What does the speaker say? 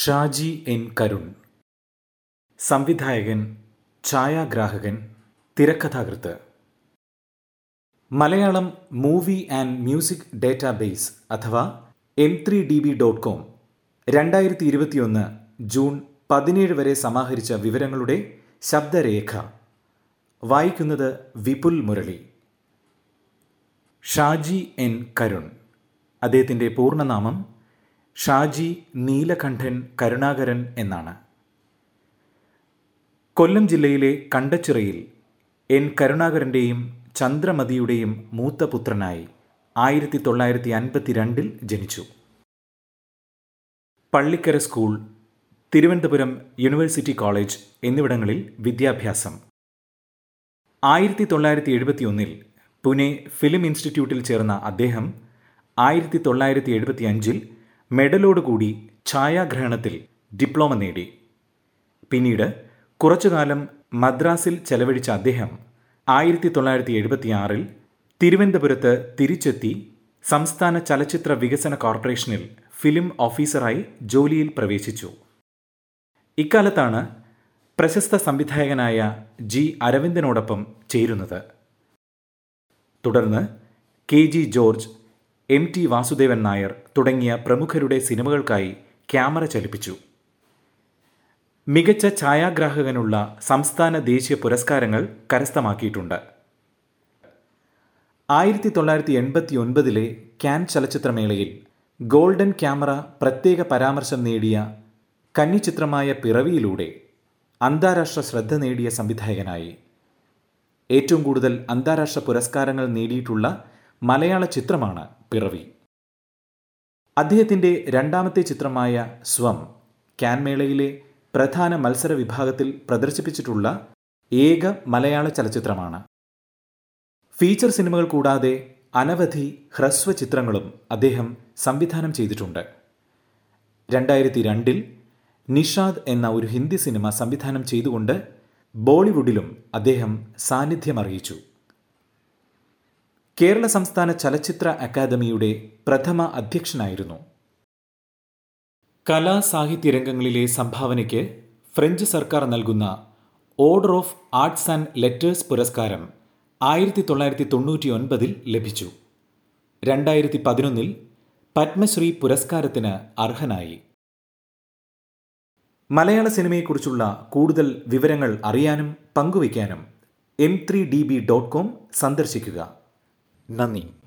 Shaji N Karun സംവിധായകൻ ഛായാഗ്രാഹകൻ തിരക്കഥാകൃത്ത് Malayalam movie and music database അഥവാ M three D B dot com രണ്ടായിരത്തി ഇരുപത്തിയൊന്ന് ജൂൺ പതിനേഴ് വരെ സമാഹരിച്ച വിവരങ്ങളുടെ ശബ്ദരേഖ വായിക്കുന്നത് വിപുൽ മുരളി ഷാജി എൻ കരുൺ അദ്ദേഹത്തിൻ്റെ പൂർണ്ണനാമം ഷാജി നീലകണ്ഠൻ കരുണാകരൻ എന്നാണ് കൊല്ലം ജില്ലയിലെ കണ്ടച്ചിറയിൽ എൻ കരുണാകരൻ്റെയും ചന്ദ്രമതിയുടെയും മൂത്ത പുത്രനായി ആയിരത്തി തൊള്ളായിരത്തി അൻപത്തിരണ്ടിൽ ജനിച്ചു Pallikkara school Thiruvananthapuram university college എന്നിവിടങ്ങളിൽ വിദ്യാഭ്യാസം ആയിരത്തി തൊള്ളായിരത്തി എഴുപത്തിയൊന്നിൽ പുനെ ഫിലിം ഇൻസ്റ്റിറ്റ്യൂട്ടിൽ ചേർന്ന അദ്ദേഹം ആയിരത്തി തൊള്ളായിരത്തി എഴുപത്തി അഞ്ചിൽ മെഡലോടുകൂടി ഛായാഗ്രഹണത്തിൽ ഡിപ്ലോമ നേടി പിന്നീട് കുറച്ചുകാലം മദ്രാസിൽ ചെലവഴിച്ച അദ്ദേഹം ആയിരത്തി തൊള്ളായിരത്തി എഴുപത്തിയാറിൽ തിരുവനന്തപുരത്ത് തിരിച്ചെത്തി സംസ്ഥാന ചലച്ചിത്ര വികസന കോർപ്പറേഷനിൽ ഫിലിം ഓഫീസറായി ജോലിയിൽ പ്രവേശിച്ചു ഇക്കാലത്താണ് പ്രശസ്ത സംവിധായകനായ ജി അരവിന്ദനോടൊപ്പം ചേരുന്നത് തുടർന്ന് K G George M T Vasudevan Nair തുടങ്ങിയ പ്രമുഖരുടെ സിനിമകൾക്കായി ക്യാമറ ചലിപ്പിച്ചു മികച്ച ഛായാഗ്രാഹകനുള്ള സംസ്ഥാന ദേശീയ പുരസ്കാരങ്ങൾ കരസ്ഥമാക്കിയിട്ടുണ്ട് ആയിരത്തി തൊള്ളായിരത്തി എൺപത്തി ഒൻപതിലെ ക്യാൻ ചലച്ചിത്രമേളയിൽ ഗോൾഡൻ ക്യാമറ പ്രത്യേക പരാമർശം നേടിയ കന്നിച്ചിത്രമായ പിറവിയിലൂടെ അന്താരാഷ്ട്ര ശ്രദ്ധ നേടിയ സംവിധായകനായി ഏറ്റവും കൂടുതൽ അന്താരാഷ്ട്ര പുരസ്കാരങ്ങൾ നേടിയിട്ടുള്ള മലയാള ചിത്രമാണ് പിറവി അദ്ദേഹത്തിൻ്റെ രണ്ടാമത്തെ ചിത്രമായ സ്വം ക്യാൻമേളയിലെ പ്രധാന മത്സര വിഭാഗത്തിൽ പ്രദർശിപ്പിച്ചിട്ടുള്ള ഏക മലയാള ചലച്ചിത്രമാണ് ഫീച്ചർ സിനിമകൾ കൂടാതെ അനവധി ഹ്രസ്വ ചിത്രങ്ങളും അദ്ദേഹം സംവിധാനം ചെയ്തിട്ടുണ്ട് രണ്ടായിരത്തി രണ്ടിൽ നിഷാദ് എന്ന ഒരു ഹിന്ദി സിനിമ സംവിധാനം ചെയ്തുകൊണ്ട് ബോളിവുഡിലും അദ്ദേഹം സാന്നിധ്യമറിയിച്ചു കേരള സംസ്ഥാന ചലച്ചിത്ര അക്കാദമിയുടെ പ്രഥമ അധ്യക്ഷനായിരുന്നു കലാ സാഹിത്യ രംഗങ്ങളിലെ സംഭാവനയ്ക്ക് ഫ്രഞ്ച് സർക്കാർ നൽകുന്ന Order of Arts and Letters പുരസ്കാരം ആയിരത്തി തൊള്ളായിരത്തി തൊണ്ണൂറ്റി ഒൻപതിൽ ലഭിച്ചു രണ്ടായിരത്തി പതിനൊന്നിൽ പത്മശ്രീ പുരസ്കാരത്തിന് അർഹനായി മലയാള സിനിമയെക്കുറിച്ചുള്ള കൂടുതൽ വിവരങ്ങൾ അറിയാനും പങ്കുവയ്ക്കാനും M three D B dot com സന്ദർശിക്കുക നന്ദി